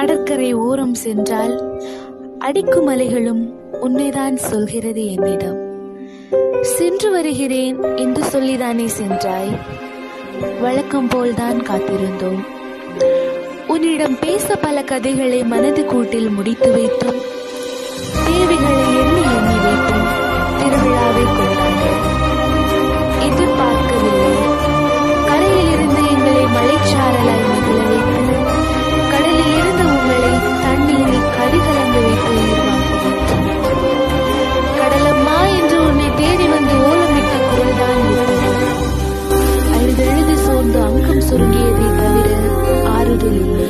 கடற்கரை ஓரம் சென்றால் அடிக்கும் அலைகளும் உன்னைதான் சொல்கிறது என்னிடம் சென்று வருகிறேன் என்று சொல்லிதானே சென்றாய் வழக்கம் போல்தான் காத்திருந்தோம் உன்னிடம் பேச பல கதைகளை மனது கூட்டில் முடித்து வைத்தோம் தேவைகளை எண்ணி எண்ணி வைத்தோம் திருவிழாவை கொண்டாட எதிர்பார்க்கவில்லை கரையில் இருந்து எங்களை மலைச்சாரலாய் மகிழ வைத்து கடலில் இருந்து உங்களை தண்ணீரில் கதிகலந்து வைத்து உயிர்வாக்க வைத்தோம் கடலம்மா என்று உன்னை தேடி வந்து ஓலமிட்ட குரல்தான் விட்டது அழுதழுது சோர்ந்து அங்கம் சுருங்கியதை தவிர ஆறுதல் இல்லை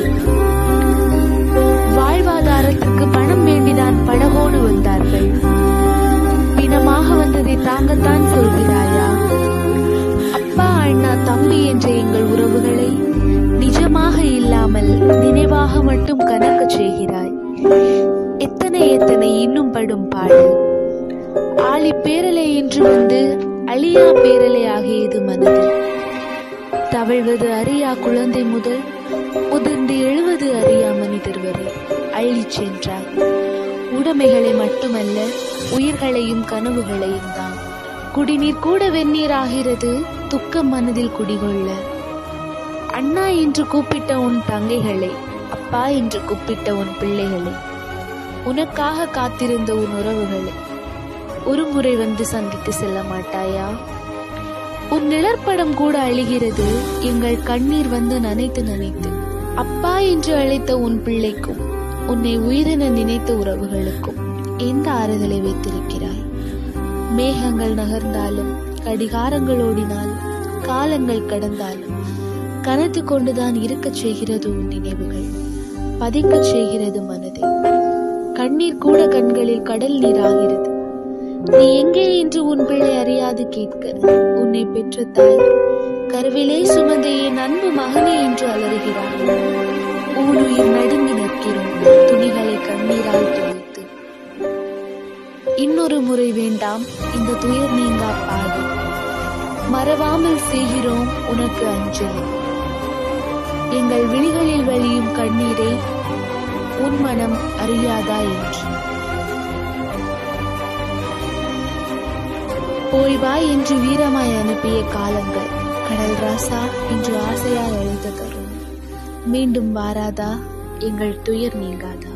வாழ்வாதாரத்துக்கு பணம் வேண்டிதான் படகோடு வந்தார்கள் பிணமாக வந்ததை தாங்கத்தான் சொல்கிறாயா அப்பா அண்ணா தம்பி என்ற எங்கள் உறவுகளை நிஜமாக இல்லாமல் நினைவாக மட்டும் கணக்கச் செய்கிறாய் எத்தனை எத்தனை இன்னும் படும் பாடு ஆழி பேரலை என்று வந்து அழியா பேரலை ஆகியது மனது தவழ்வது அறியா குழந்தை முதல் முதிர்ந்து எழுவது அறியா மனிதர் வரை அள்ளிச் சென்றார் உடைமைகளை மட்டுமல்ல உயிர்களையும் கனவுகளையும் தான் குடிநீர் கூட வெந்நீர் ஆகிறது துக்கம் மனதில் குடிகொள்ள அண்ணா என்று கூப்பிட்ட உன் தங்கைகளை அப்பா என்று கூப்பிட்ட உன் பிள்ளைகளை உனக்காக காத்திருந்த உன் உறவுகளை ஒரு முறை வந்து சந்தித்து செல்ல மாட்டாயா உன் நிழற்படம் கூட அழிகிறது எங்கள் கண்ணீர் வந்து நனைத்து நனைத்து அப்பா என்று அழைத்த உன் பிள்ளைக்கும் உன்னை உயிரென நினைத்த உறவுகளுக்கும் எந்த ஆறுதலை வைத்திருக்கிறாய் மேகங்கள் நகர்ந்தாலும் கடிகாரங்கள் ஓடினாலும் காலங்கள் கடந்தாலும் கனத்து கொண்டுதான் இருக்கச் செய்கிறது உன் நினைவுகள் பதிக்கச் செய்கிறது மனதை கண்ணீர் கூட கண்களில் கடல் நீராகிறது நீ எங்கே என்று உன் பிள்ளை அறியாது கேட்க உன்னை பெற்ற தாய் கருவிலே சுமந்த என் அன்பு மகனே என்று அலறுகிறாள் ஊனுயிர் நடுங்கி நிற்கிறோம் துணிகளை கண்ணீரால் துவைத்து இன்னொரு முறை வேண்டாம் இந்த துயர் நீங்கா பாடு மறவாமல் செய்கிறோம் உனக்கு அஞ்சலி எங்கள் விழிகளில் வழியும் கண்ணீரை உன் மனம் அறியாதா என்று போய் வா என்று வீரமாய் அனுப்பிய காலங்கள் கடல் ராசா என்று ஆசையாய் அழுத தரும் மீண்டும் வாராதா எங்கள் துயர் நீங்காதா